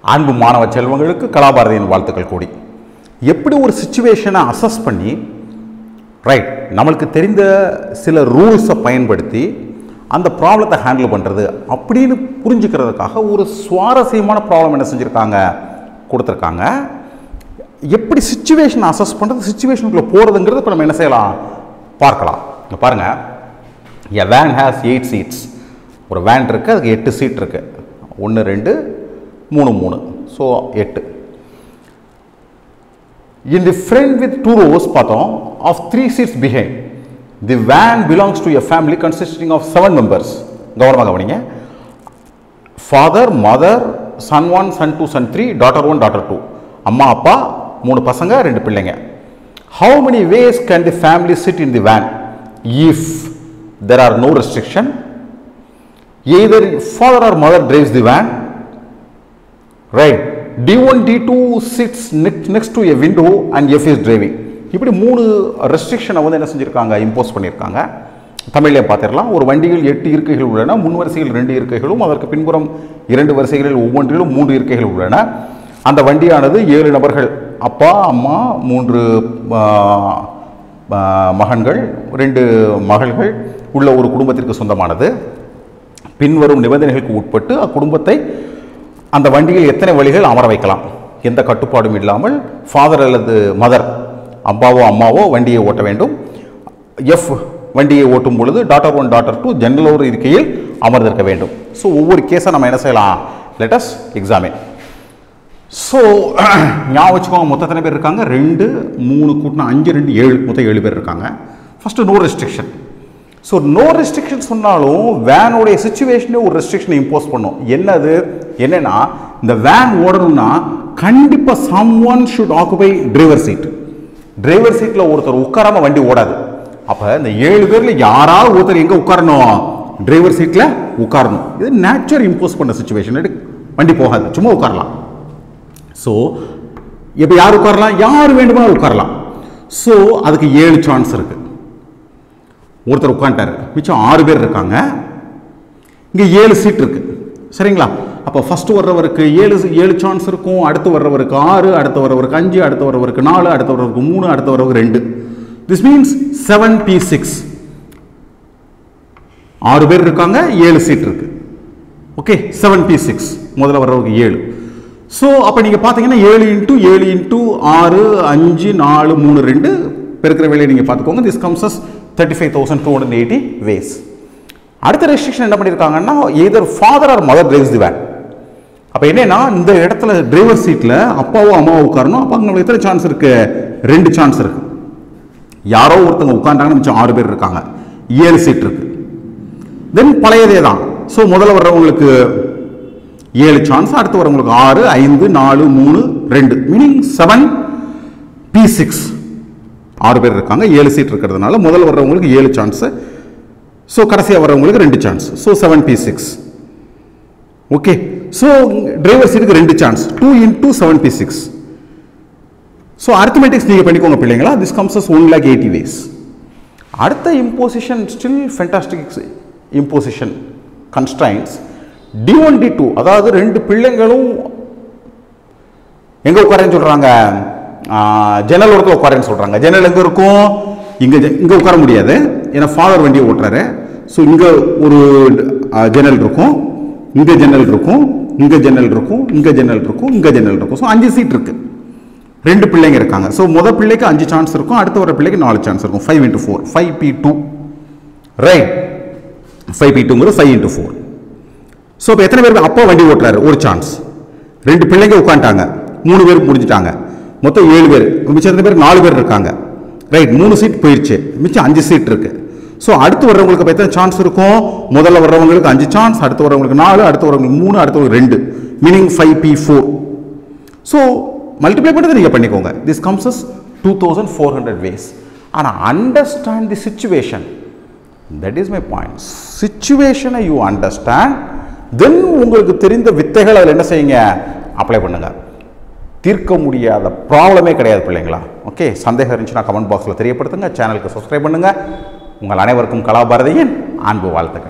அன்பு மாணவ செல்வங்களுக்கு கலாபாரதியின் வாழ்த்துக்கள் கூடி எப்படி ஒரு சுச்சுவேஷனை அசஸ் பண்ணி ரைட் நம்மளுக்கு தெரிந்த சில ரூல்ஸை பயன்படுத்தி அந்த ப்ராப்ளத்தை ஹேண்டில் பண்ணுறது அப்படின்னு புரிஞ்சுக்கிறதுக்காக ஒரு சுவாரஸ்யமான ப்ராப்ளம் என்ன செஞ்சுருக்காங்க கொடுத்துருக்காங்க எப்படி சுச்சுவேஷன் அசஸ் பண்ணுறது சுச்சுவேஷனுக்குள்ளே போகிறதுங்கிறது இப்போ நம்ம என்ன செய்யலாம் பார்க்கலாம் இங்க பாருங்கள் a van has eight seats ஒரு வேன் இருக்குது அதுக்கு எட்டு சீட் இருக்குது ஒன்று ரெண்டு மூணு மூணு ஸோ எட்டு in the front with two rows பார்த்தோம் of three seats behind the van belongs to a family consisting of seven members கவனமாக கவனிங்க father mother son one son two son three daughter one daughter two அம்மா அப்பா மூணு பசங்க ரெண்டு பிள்ளைங்க how many ways can the family sit in the van if there are no restriction either father or mother drives the van right D one D two seats next next to a window and F is driving இப்படி மூணு ரெஸ்ட்ரிக்ஷனை வந்து என்ன செஞ்சுருக்காங்க impose பண்ணியிருக்காங்க தமிழ்லேயே பார்த்துடலாம் ஒரு வண்டியில் எட்டு இருக்கைகள் உள்ளன முன் வரிசையில் ரெண்டு இருக்கைகளும் அதற்கு பின்புறம் இரண்டு வரிசைகளில் ஒவ்வொன்றிலும் மூன்று இருக்கைகள் உள்ளன அந்த வண்டியானது ஏழு நபர்கள் அப்பா அம்மா மூன்று ஆ, ஆ, மகன்கள் ரெண்டு மகள்கள் உள்ள ஒரு குடும்பத்திற்கு சொந்தமானது பின்வரும் நிபந்தனைகளுக்கு உட்பட்டு அக்குடும்பத்தை அந்த வண்டியில் எத்தனை வழிகள் அமர வைக்கலாம் எந்த கட்டுப்பாடும் இல்லாமல் ஃபாதர் அல்லது மதர் அப்பாவோ அம்மாவோ வண்டியை ஓட்ட வேண்டும் எஃப் வண்டியை ஓட்டும் பொழுது daughter one daughter two general ஒரு இருக்கையில் அமர்ந்திருக்க வேண்டும் ஸோ ஒவ்வொரு கேஸை நம்ம என்ன செய்யலாம் லெட்டஸ் எக்ஸாமின் ஸோ ஞாபகம் வச்சுக்கோங்க மொத்தம் எத்தனை பேர் இருக்காங்க ரெண்டு மூணு கூட்டினா அஞ்சு ரெண்டு ஏழு மொத்தம் ஏழு பேர் இருக்காங்க first no restriction so no restriction சொன்னாலும் வேனோடைய சுச்சுவேஷனே ஒரு ரெஸ்ட்ரிக்ஷனை இம்போஸ் பண்ணும் என்னது என்னன்னா இந்த வேன் ஓடணும்னா கண்டிப்பாக someone should occupy driver seat driver சீட்டில் ஒருத்தர் உட்காராம வண்டி ஓடாது அப்போ இந்த ஏழு பேரில் யாராவது ஒருத்தர் எங்கே உட்காரணும் டிரைவர் சீட்டில் உட்காரணும் இது நேச்சுரல் இம்போஸ் பண்ண சுச்சுவேஷன் வண்டி போகாது சும்மா உட்காரலாம் ஸோ இப்போ யார் உட்காரலாம் யார் வேண்டுமானாலும் உட்காரலாம் ஸோ அதுக்கு ஏழு சான்ஸ் இருக்கு ஒருத்தர் உட்காந்துட்டாரு மிச்சம் ஆறு பேர் இருக்காங்க இங்கே ஏழு சீட் இருக்கு சரிங்களா அப்போ ஃபர்ஸ்ட் வர்றவருக்கு ஏழு ஏழு சான்ஸ் இருக்கும் அடுத்து வர்றவருக்கு ஆறு அடுத்து வர்றவருக்கு அஞ்சு அடுத்து வர்றவருக்கு நாலு அடுத்து வர்றவருக்கு மூணு அடுத்து வர்றவருக்கு ரெண்டு this means seven P six ஆறு பேர் இருக்காங்க ஏழு சீட் இருக்கு ஓகே செவன் பி சிக்ஸ் முதல்ல வர்றவங்க ஏழு ஸோ அப்போ நீங்கள் பார்த்தீங்கன்னா ஏழு இன்ட்டு ஏழு இன்ட்டு ஆறு அஞ்சு நாலு மூணு ரெண்டு பெருக்கிற வேலையை நீங்கள் பார்த்துக்கோங்க this comes thirty five thousand two hundred eighty ways அடுத்த ரெஸ்ட்ரிக்ஷன் என்ன பண்ணியிருக்காங்கன்னா either father or mother drives the van அப்போ என்னன்னா இந்த இடத்துல டிரைவர் சீட்டில் அப்பாவோ அம்மாவோ உட்காரணும் அப்போ உங்களுக்கு எத்தனை சான்ஸ் இருக்கு ரெண்டு சான்ஸ் இருக்கு யாரோ ஒருத்தவங்க உட்காண்டாங்கன்னு மிச்சம் ஆறு பேர் இருக்காங்க ஏழு சீட் இருக்கு தென் பழையதே தான் ஸோ முதல்ல வர்றவங்களுக்கு ஏழு சான்ஸ் அடுத்து வரவங்களுக்கு ஆறு ஐந்து நாலு மூணு ரெண்டு மீனிங் செவன் பி சிக்ஸ் ஆறு பேர் இருக்காங்க ஏழு சீட் இருக்கிறதுனால முதல்ல வர்றவங்களுக்கு ஏழு சான்ஸு ஸோ கடைசியாக வர்றவங்களுக்கு ரெண்டு chance so seven P six okay so driver சீட்டுக்கு ரெண்டு chance two into seven P six so arithmetics நீங்கள் பண்ணிக்கோங்க பிள்ளைங்களா this comes one lakh eighty ways அடுத்த imposition still fantastic imposition constraints D one D two அதாவது ரெண்டு பிள்ளைங்களும் எங்கே உட்காரன்னு சொல்கிறாங்க ஜன்னல் ஓரத்தில் உட்காரன்னு சொல்கிறாங்க ஜன்னல் எங்கே இருக்கும் இங்கே இங்கே உட்கார முடியாது ஏன்னா ஃபாதர் வண்டியை ஓட்டுறாரு ஸோ இங்கே ஒரு ஜன்னல் இருக்கும் இங்கே ஜன்னல் இருக்கும் இங்கே ஜன்னல் இருக்கும் இங்கே ஜன்னல் இருக்கும் இங்கே ஜன்னல் இருக்கும் ஸோ அஞ்சு சீட் இருக்கு ரெண்டு பிள்ளைங்க இருக்காங்க ஸோ முத பிள்ளைக்கு அஞ்சு சான்ஸ் இருக்கும் அடுத்த வர பிள்ளைக்கு நாலு சான்ஸ் இருக்கும் five into four five P two right five P டூங்கிறது ஃபைவ் இன்ட்டு ஃபோர் ஸோ இப்போ எத்தனை பேருக்கு அப்பா வண்டி ஓட்டுறாரு ஒரு சான்ஸ் ரெண்டு பிள்ளைங்க உட்காந்துட்டாங்க மூணு பேர் முடிஞ்சிட்டாங்க மொத்தம் ஏழு பேர் மிச்சம் எத்தனை பேர் நாலு பேர் இருக்காங்க ரைட் மூணு சீட் போயிடுச்சு மிச்சம் அஞ்சு சீட் இருக்கு ஸோ அடுத்து வர்றவங்களுக்கு அப்ப எத்தனை சான்ஸ் இருக்கும் முதல்ல வர்றவங்களுக்கு அஞ்சு சான்ஸ் அடுத்து வர்றவங்களுக்கு நாலு அடுத்து வர்றவங்களுக்கு மூணு அடுத்து ரெண்டு meaning five P four so multiply பண்ணுறது நீங்கள் பண்ணிக்கோங்க this comes two thousand four hundred ways ஆனால் understand the situation that is my point சுச்சுவேஷனை யூ அண்டர்ஸ்டாண்ட் தென் உங்களுக்கு தெரிந்த வித்தைகள் அதில் என்ன செய்யுங்க அப்ளை பண்ணுங்க தீர்க்க முடியாத ப்ராப்ளமே கிடையாது பிள்ளைங்களா ஓகே சந்தேகம் இருந்துச்சுன்னா கமெண்ட் பாக்ஸில் தெரியப்படுத்துங்க சேனலுக்கு சப்ஸ்கிரைப் பண்ணுங்க உங்கள் அனைவருக்கும் கலாபாரதியின் அன்பு வாழ்த்துக்கள்